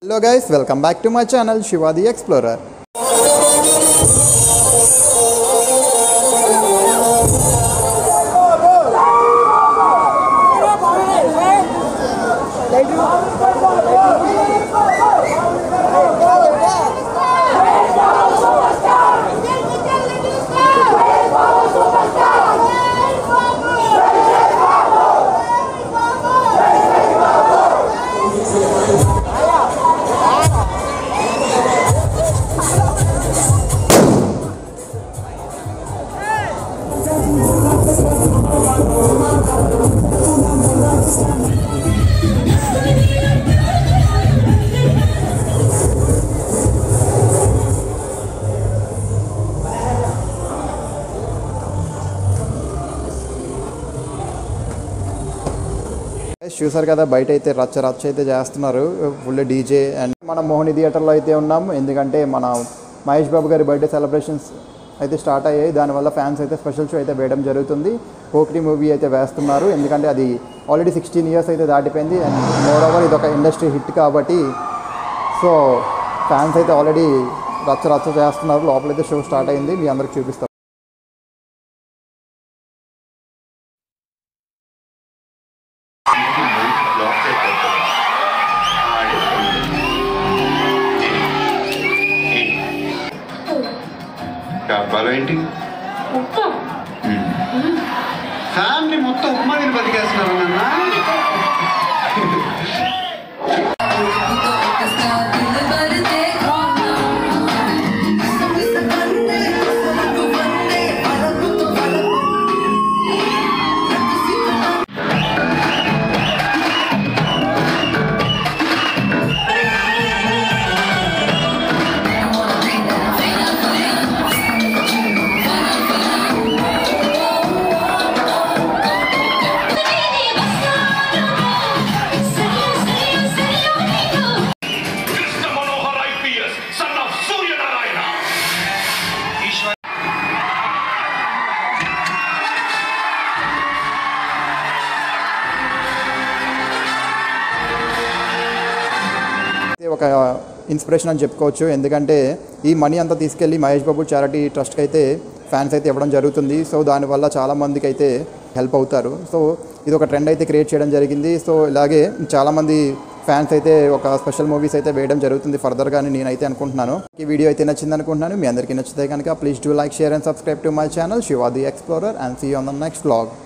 Hello guys, welcome back to my channel Shiva the Explorer. Guys, చూసారు కదా బయట అయితే రచ్చ రచ్చ అయితే చేస్తున్నారు ఫుల్ డీజే అండ్ మన మోహిని థియేటర్లో అయితే ఉన్నాం ఎందుకంటే మన మహేష్ బాబు గారి బర్త్డే సెలబ్రేషన్స్ అయితే స్టార్ట్ అయ్యాయి దానివల్ల ఫ్యాన్స్ అయితే స్పెషల్ షో అయితే వేయడం జరుగుతుంది పోక్రీ మూవీ అయితే వేస్తున్నారు ఎందుకంటే అది ఆల్రెడీ సిక్స్టీన్ ఇయర్స్ అయితే దాటిపోయింది అండ్ మోర్ ఓవర్ ఇది ఒక ఇండస్ట్రీ హిట్ కాబట్టి సో ఫ్యాన్స్ అయితే ఆల్రెడీ రచ్చ రచ్చ చేస్తున్నారు లోపలైతే షో స్టార్ట్ అయింది మీ అందరికి చూపిస్తాం బ్లాక్ అయిపోతుంది డబ్బాలు ఏంటి ఫ్యామిలీ మొత్తం ఉప్మా తిని బతికేస్తున్నారు నాన్న Krishna Manohar IPS son of Suryanarayana Eshwar ఇది ఒక ఇన్స్పిరేషన్ అని చెప్పుకోవచ్చు ఎందుకంటే ఈ మనీ అంతా తీసుకెళ్ళి మహేష్ బాబు చారిటీ ట్రస్ట్కి అయితే ఫ్యాన్స్ అయితే ఇవ్వడం జరుగుతుంది సో దానివల్ల చాలామందికి అయితే హెల్ప్ అవుతారు సో ఇది ఒక ట్రెండ్ అయితే క్రియేట్ చేయడం జరిగింది సో ఇలాగే చాలామంది ఫ్యాన్స్ అయితే ఒక స్పెషల్ మూవీస్ అయితే వేయడం జరుగుతుంది ఫర్దర్గా అని నేనైతే అనుకుంటున్నాను ఈ వీడియో అయితే నచ్చింది అనుకుంటున్నాను మీ అందరికీ నచ్చితే కనుక please do like share and subscribe to my channel Shiva the explorer and see on the next blog